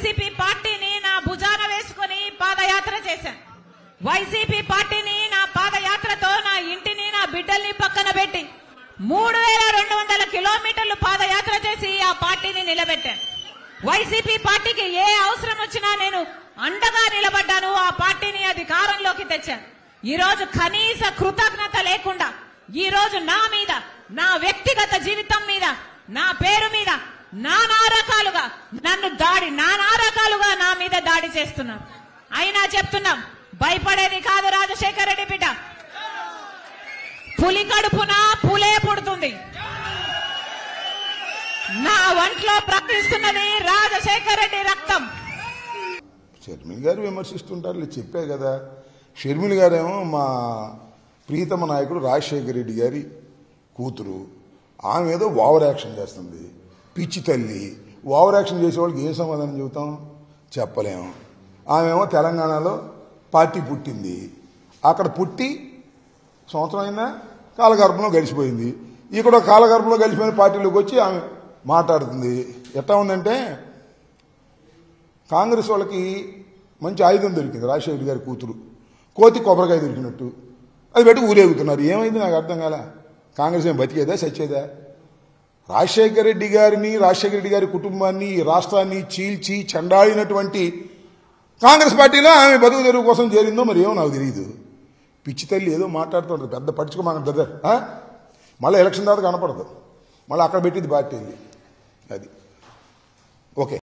YCP పార్టీని నా భుజాన వేసుకుని పాదయాత్ర చేశాను వైసీపీ పార్టీని నా పాదయాత్రతో నా ఇంటిని నా బిడ్డల్ని పక్కన పెట్టి మూడు వేల రెండు వందల కిలోమీటర్లు పాదయాత్ర చేసి ఆ పార్టీని నిలబెట్టాను వైసీపీ పార్టీకి ఏ అవసరం వచ్చినా నేను అండగా నిలబడ్డాను ఆ పార్టీని అధికారంలోకి తెచ్చాను ఈ రోజు కనీస కృతజ్ఞత లేకుండా ఈ రోజు నా మీద నా వ్యక్తిగత జీవితం మీద నా పేరు మీద నానా రకాలుగా నన్ను దాడి నానా రకాలుగా నా మీద దాడి చేస్తున్నారు అయినా చెప్తున్నాం భయపడేది కాదు రాజశేఖర రెడ్డి బిడ్డ పులి కడుపున పులే పుడుతుంది నా ఒంట్లో ప్రవహిస్తున్నది రాజశేఖర రెడ్డి రక్తం షర్మిల గారు విమర్శిస్తుంటారు లేదు చెప్పే కదా షర్మిల గారేమో మా ప్రీతమ నాయకుడు రాజశేఖర రెడ్డి గారి కూతురు ఆమె ఏదో ఓవర్ యాక్షన్ చేస్తుంది పిచ్చి తల్లి ఓవర్ యాక్షన్ చేసే వాళ్ళకి ఏం సమాధానం చెబుతాం చెప్పలేము ఆమెమో తెలంగాణలో పార్టీ పుట్టింది అక్కడ పుట్టి సంవత్సరం అయినా కాలగర్భంలో గడిచిపోయింది ఇక్కడ కాలగర్భంలో గడిచిపోయిన పార్టీలోకి వచ్చి ఆమె మాట్లాడుతుంది ఎట్లా ఉందంటే కాంగ్రెస్ వాళ్ళకి మంచి ఆయుధం దొరికింది రాజశేఖర్ గారి కూతురు కోతి కొబ్బరికాయ దొరికినట్టు అది పెట్టి ఊరేగుతున్నారు ఏమైంది నాకు అర్థం కాల కాంగ్రెస్ ఏం బతికేదా సచ్చేదా రాజశేఖర రెడ్డి గారిని రాజశేఖర రెడ్డి గారి కుటుంబాన్ని ఈ రాష్ట్రాన్ని చీల్చి చెండాడినటువంటి కాంగ్రెస్ పార్టీలో ఆమె బతుకు తెరువు కోసం చేరిందో మరి ఏమో నాకు తెలియదు పిచ్చి తల్లి ఏదో మాట్లాడుతుంటుంది పెద్ద పట్టించుకోమాక బ్రదర్ మళ్ళీ ఎలక్షన్ తర్వాత కనపడదు మళ్ళీ అక్కడ పెట్టింది పార్టీ అది ఓకే